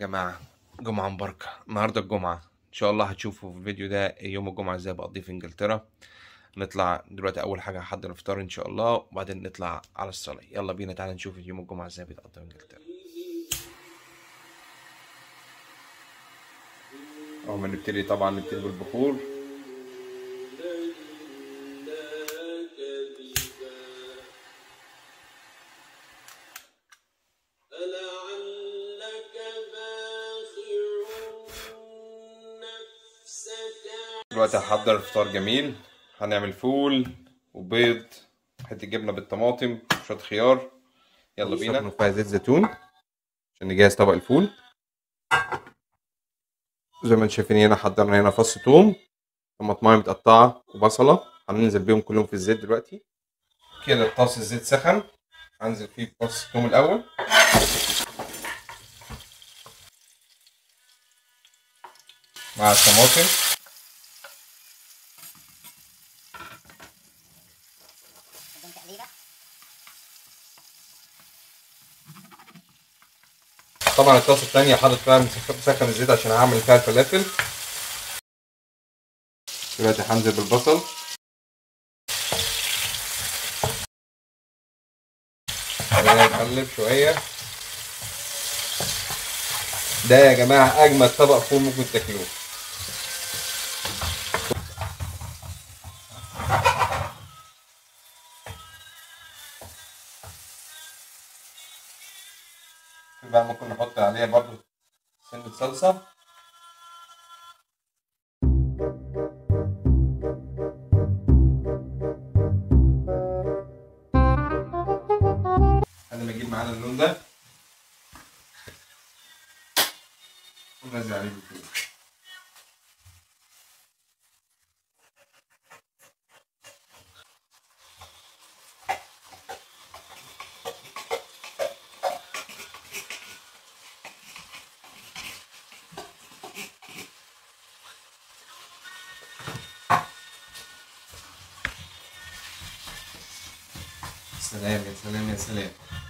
جماعة جمعة مباركة النهاردة الجمعة إن شاء الله هتشوفوا في الفيديو ده يوم الجمعة إزاي بقضيه في إنجلترا نطلع دلوقتي أول حاجة هحضر الفطار إن شاء الله وبعدين نطلع على الصلاة يلا بينا تعالى نشوف يوم الجمعة إزاي بيتقضى في إنجلترا أول ما نبتدي طبعا نبتدي بالبخور فلعلك باخع نفسك دلوقتي هحضر فطار جميل هنعمل فول وبيض حتة جبنة بالطماطم شوية خيار يلا بينا نحط زيت زيتون عشان نجهز طبق الفول زي ما انتم شايفين هنا حضرنا هنا فص ثوم طماطمايه متقطعة وبصلة هننزل بيهم كلهم في الزيت دلوقتي كده الطاس الزيت سخن هنزل فيه فص الثوم الأول مع الطماطم طبعا الطاسه الثانيه حاطط فيها مسخن الزيت عشان هعمل فيها الفلافل دلوقتي هنزل بالبصل نقلب شويه ده يا جماعه اجمد طبق فول ممكن تاكلوه بقى ممكن نحط عليها برضو سنة صلصة لحد ما يجيب معانا اللون ده وننزل عليه بالفول سلام يا سلام يا سلام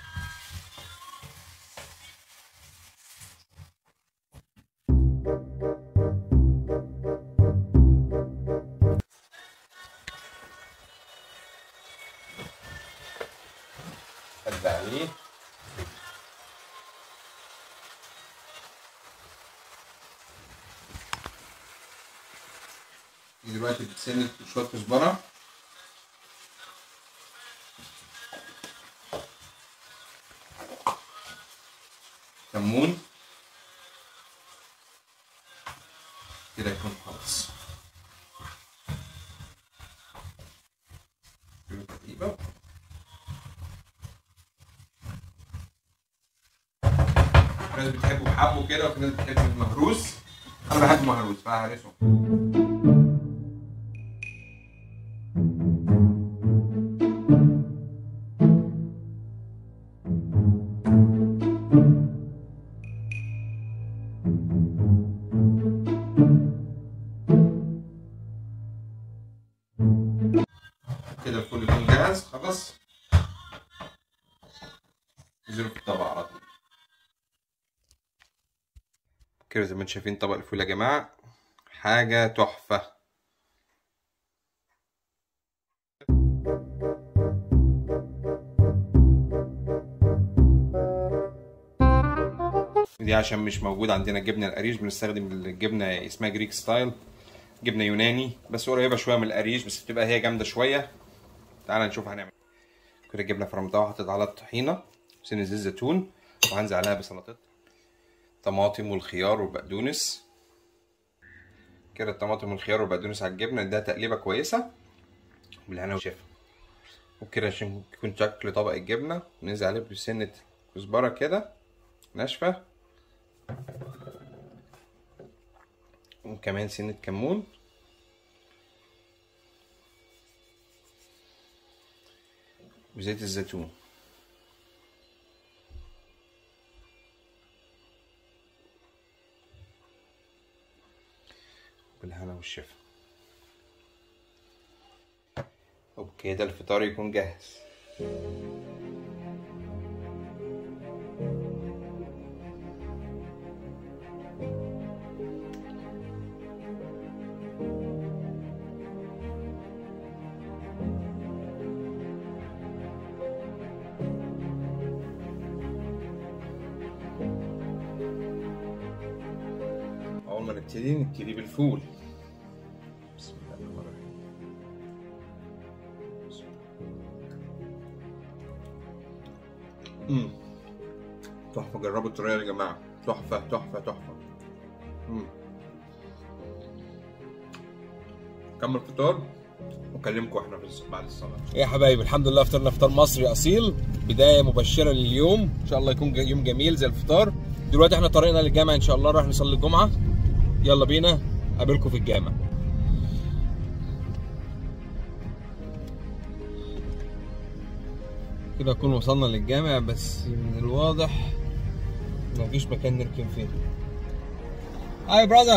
ابدا عليه دلوقتي بتسند شويه كزبره كمون كده يكون خلاص تقريبا في ناس بتحبه بحبه كده وفي ناس بتحبه مهروس انا بحبه مهروس فهرسه كده الفول يكون جاهز خلاص نزله في الطبق على طول كده زي ما انتم شايفين طبق الفول يا جماعة حاجة تحفة دي عشان مش موجود عندنا جبنة القريش بنستخدم الجبنة اسمها جريك ستايل جبنة يوناني بس قريبة شوية من القريش بس بتبقى هي جامدة شوية تعال نشوف هنعمل كده الجبنة فرمتها وحطيت عليها الطحينة وسن زيت زيتون وهنزل عليها بسلطات طماطم والخيار والبقدونس كده الطماطم والخيار والبقدونس على الجبنة ده تقليبة كويسة بالهنا والشفا وكده عشان يكون شكل طبق الجبنة ننزل عليه بسنة كزبرة كده ناشفة وكمان سنة كمون وزيت الزيتون بالهنا والشفا وبكده الفطار يكون جاهز نبتدي نبتدي بالفول بسم الله الرحمن الرحيم بسم الله. مم. تحفة جربوا الطريقة يا جماعة تحفة تحفة تحفة مم. كمل فطار واكلمكم احنا في الص- بعد الصلاة يا حبايبي الحمد لله فطرنا فطار مصري اصيل بدايه مبشره لليوم ان شاء الله يكون ج- يوم جميل زي الفطار دلوقتي احنا طريقنا للجامع ان شاء الله رايح نصلي الجمعه يلا بينا اقابلكم في الجامع كده نكون وصلنا للجامع بس من الواضح مفيش مكان نركن فيه Hi brother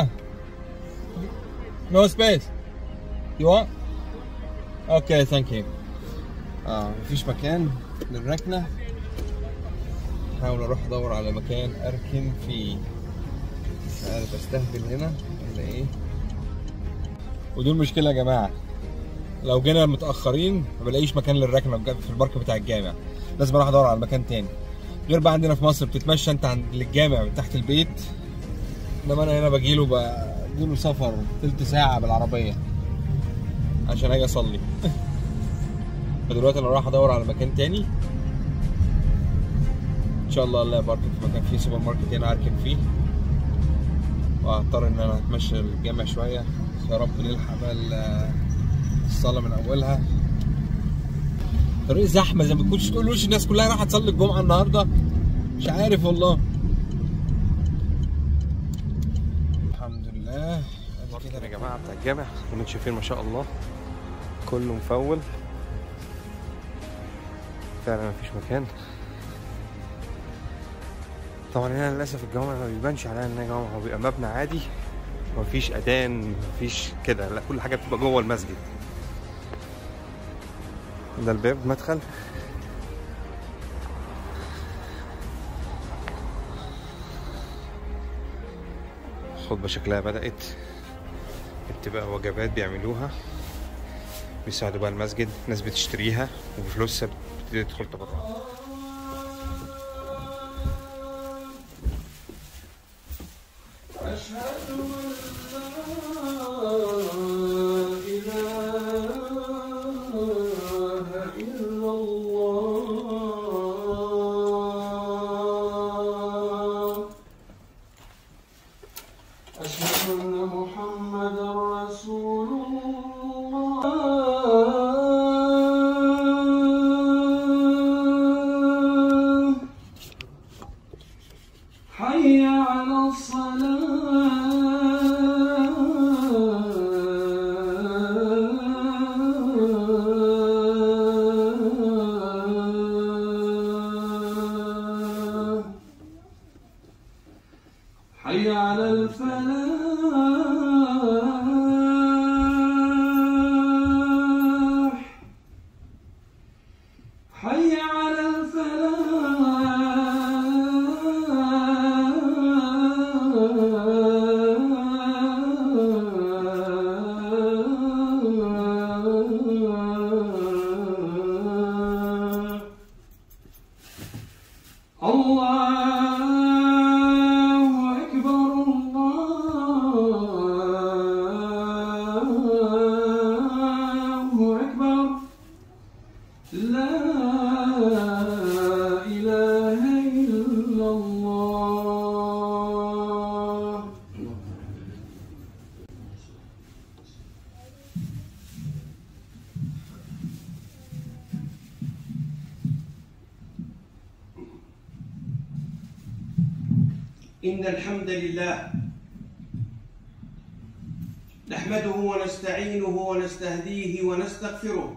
No space You want? اوكي ثانك يو اه مفيش مكان للركنه احاول اروح ادور على مكان اركن فيه مش عارف استهبل هنا ولا ايه ودي المشكله يا جماعه لو جينا متاخرين ما بلاقيش مكان للركنه بجد في البارك بتاع الجامع لازم اروح ادور على مكان تاني غير بقى عندنا في مصر بتتمشى انت عند الجامع من تحت البيت انما انا هنا بجيله بجيله سفر تلت ساعه بالعربيه عشان اجي اصلي فدلوقتي انا رايح ادور على مكان تاني ان شاء الله الاقي باركنج في مكان فيه سوبر ماركت هنا اركن فيه وهضطر ان انا اتمشى الجامع شويه يا رب نلحق بقى ال- الصلاه من اولها طريق زحمه زي ما تكونش تقولوش الناس كلها رايحه تصلي الجمعه النهارده مش عارف والله الحمد لله ادي كده يا جماعه بتاع الجامع زي ما انتم شايفين ما شاء الله كله مفول فعلا مفيش مكان طبعا هنا للاسف الجامع ما بيبانش عليها ان هي جامع هو بيبقى مبنى عادي مفيش اذان مفيش كده لا كل حاجه بتبقى جوه المسجد ده الباب مدخل الخطبة شكلها بدأت بتبقى وجبات بيعملوها بيساعدوا بقى المسجد ناس بتشتريها وبفلوسها بتبتدي تدخل تبرعات أشهد أن لا إله إلا الله أشهد أن محمدا رسول الله حي على الصلاة حي على الفلاح حي على الفلاح الله أكبر الله أكبر لا إله إلا الله إن الحمد لله نحمده ونستعينه ونستهديه ونستغفره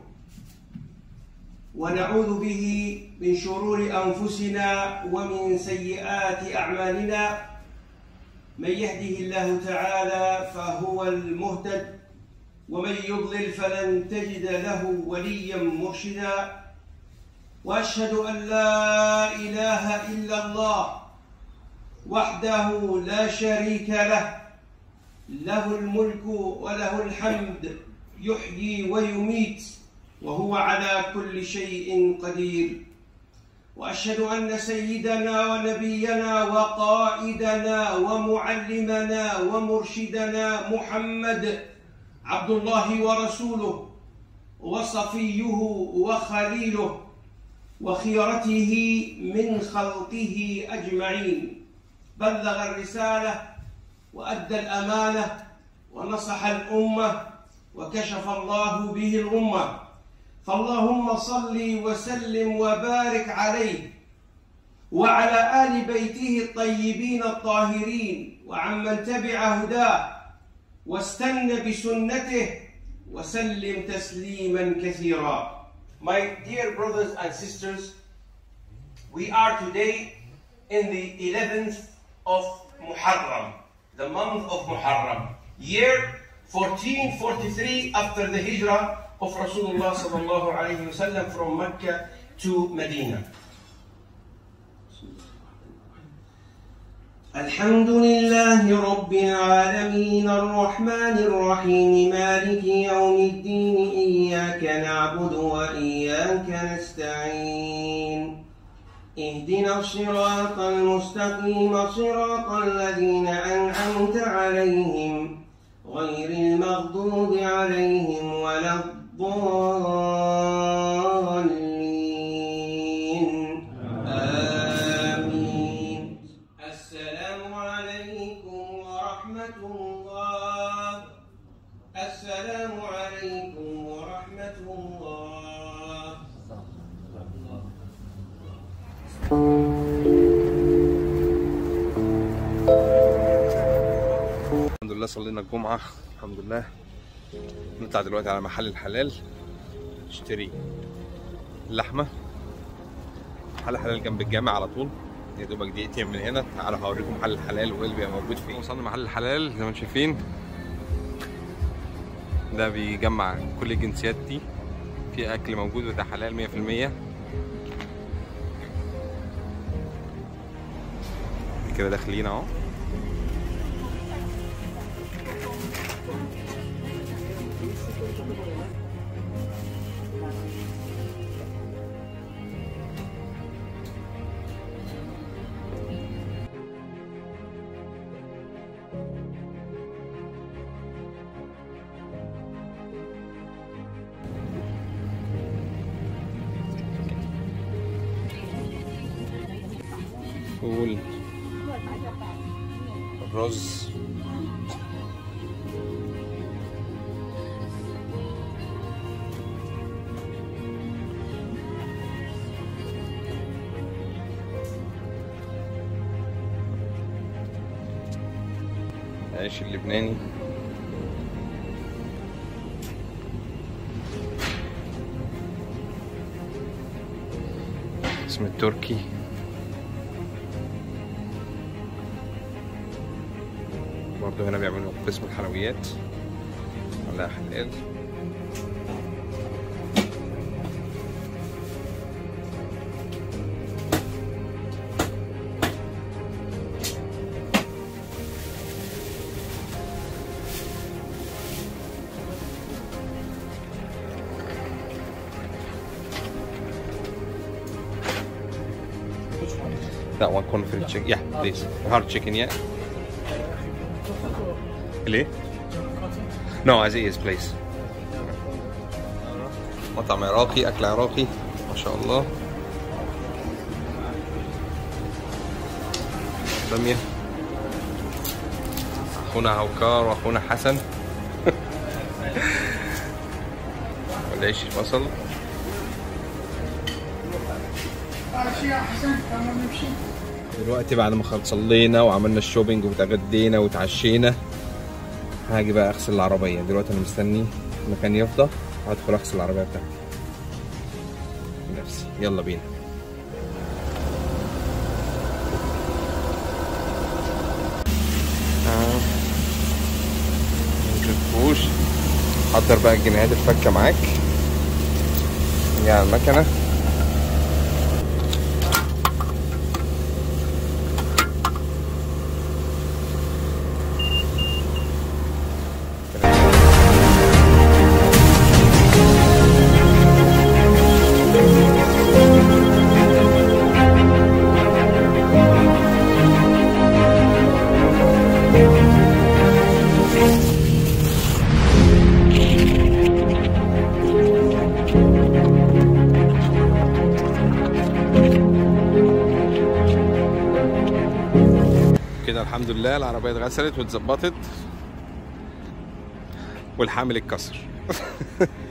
ونعوذ به من شرور أنفسنا ومن سيئات أعمالنا من يهده الله تعالى فهو المهتد ومن يضلل فلن تجد له وليا مرشدا واشهد ان لا اله الا الله وحده لا شريك له له الملك وله الحمد يحيي ويميت وهو على كل شيء قدير واشهد ان سيدنا ونبينا وقائدنا ومعلمنا ومرشدنا محمد عبد الله ورسوله وصفيه وخليله وخيرته من خلقه اجمعين بلغ الرساله وادى الامانه ونصح الامه وكشف الله به الامه فاللهم صل وسلم وبارك عليه وعلى ال بيته الطيبين الطاهرين وعمن تبع هداه واستنى بسنته وسلم تسليما كثيرا My dear brothers and sisters, we are today in the 11th of Muharram, the month of Muharram, year 1443 after the hijrah of Rasulullah sallallahu alayhi wasallam from Mecca to Medina. الحمد لله رب العالمين الرحمن الرحيم مالك يوم الدين إياك نعبد وإياك نستعين اهدنا الصراط المستقيم صراط الذين أنعمت عليهم غير المغضوب عليهم ولا الضالين آمين السلام عليكم ورحمة الله السلام عليكم ورحمة الله الحمد لله صلينا الجمعة الحمد لله نطلع دلوقتي على محل الحلال نشتري اللحمة محل الحلال جنب الجامع على طول يا دوبك دقيقتين من هنا تعالوا هوريكم محل الحلال وايه اللي بيبقى موجود فيه وصلنا محل الحلال زي ما انتم شايفين ده بيجمع كل الجنسيات دي في اكل موجود وده حلال 100% كده داخلين اهو فول رز العيش اللبناني اسم التركي برضه هنا بيعملوا قسم الحلويات على حلال That one corn free chicken. Yeah, please. Hard chicken, yeah. ليه؟ No, as it is, please. مطعم عراقي أكل عراقي ما شاء الله بامية أخونا هوكار وأخونا حسن والعيش البصل دلوقتي بعد ما خلص صلينا وعملنا الشوبينج وتغدينا وتعشينا هاجي بقى اغسل العربية دلوقتي انا مستني المكان يفضى هدخل اغسل العربية بتاعتي بنفسي يلا بينا آه. مشفتوش حضر بقى الجنيهات الفكة معاك نيجي على المكنة الحمد لله العربيه اتغسلت واتظبطت والحامل اتكسر